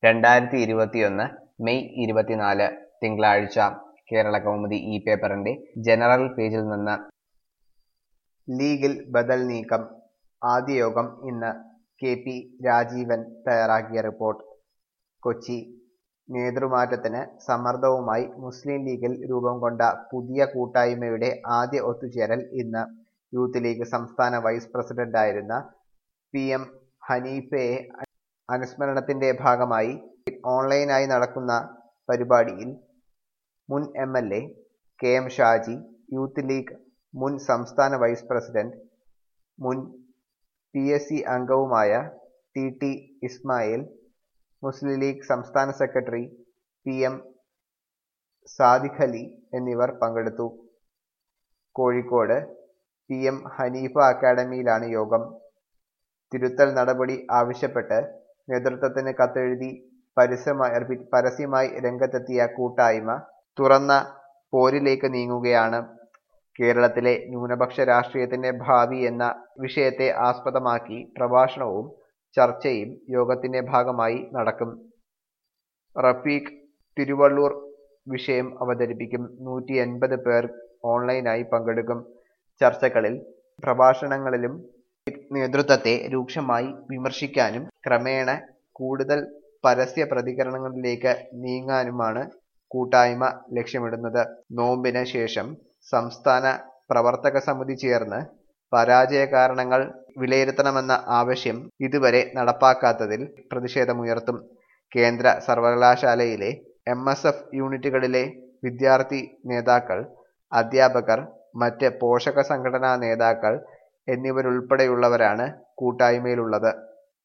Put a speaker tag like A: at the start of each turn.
A: രണ്ടായിരത്തി ഇരുപത്തിയൊന്ന് മെയ് ഇരുപത്തിനാല് തിങ്കളാഴ്ച കേരള കൗമുദി ഈ പേപ്പറിന്റെ ജനറൽ പേജിൽ നിന്ന് ലീഗിൽ ബദൽ നീക്കം ആദ്യ യോഗം ഇന്ന് കെ പി രാജീവൻ തയ്യാറാക്കിയ റിപ്പോർട്ട് കൊച്ചി നേതൃമാറ്റത്തിന് സമ്മർദ്ദവുമായി മുസ്ലിം ലീഗിൽ രൂപം കൊണ്ട പുതിയ കൂട്ടായ്മയുടെ ആദ്യ ഒത്തുചേരൽ ഇന്ന് യൂത്ത് ലീഗ് സംസ്ഥാന വൈസ് പ്രസിഡന്റായിരുന്ന പി എം ഹനീഫയെ അനുസ്മരണത്തിന്റെ ഭാഗമായി ഓൺലൈനായി നടക്കുന്ന പരിപാടിയിൽ മുൻ M L A K M Shaji youth league മുൻ സംസ്ഥാന വൈസ് പ്രസിഡന്റ് മുൻ പി എസ് സി അംഗവുമായ T T Ismail Muslim league സംസ്ഥാന secretary P M Sadiq Ali എന്നിവർ പങ്കെടുത്തു കോഴിക്കോട് പി എം ഹനീഫ അക്കാദമിയിലാണ് യോഗം തിരുത്തൽ നടപടി ആവശ്യപ്പെട്ട് നേതൃത്വത്തിന് കത്തെഴുതി പരസ്യമായി പരസ്യമായി രംഗത്തെത്തിയ കൂട്ടായ്മ തുറന്ന പോരിലേക്ക് നീങ്ങുകയാണ് കേരളത്തിലെ ന്യൂനപക്ഷ രാഷ്ട്രീയത്തിന്റെ ഭാവി എന്ന വിഷയത്തെ ആസ്പദമാക്കി പ്രഭാഷണവും ചർച്ചയും യോഗത്തിന്റെ ഭാഗമായി നടക്കും റഫീഖ് തിരുവള്ളൂർ വിഷയം അവതരിപ്പിക്കും നൂറ്റി എൺപത് പേർ ഓൺലൈനായി പങ്കെടുക്കും ചർച്ചകളിൽ പ്രഭാഷണങ്ങളിലും നേതൃത്വത്തെ രൂക്ഷമായി വിമർശിക്കാനും ക്രമേണ കൂടുതൽ പരസ്യ പ്രതികരണങ്ങളിലേക്ക് നീങ്ങാനുമാണ് കൂട്ടായ്മ ലക്ഷ്യമിടുന്നത് നോമ്പിന് ശേഷം സംസ്ഥാന പ്രവർത്തക സമിതി ചേർന്ന് പരാജയ കാരണങ്ങൾ വിലയിരുത്തണമെന്ന ആവശ്യം ഇതുവരെ നടപ്പാക്കാത്തതിൽ പ്രതിഷേധമുയർത്തും കേന്ദ്ര സർവകലാശാലയിലെ എം എസ് എഫ് യൂണിറ്റുകളിലെ വിദ്യാർത്ഥി നേതാക്കൾ അധ്യാപകർ മറ്റ് പോഷക സംഘടനാ നേതാക്കൾ എന്നിവരുൾപ്പെടെയുള്ളവരാണ് കൂട്ടായ്മയിലുള്ളത്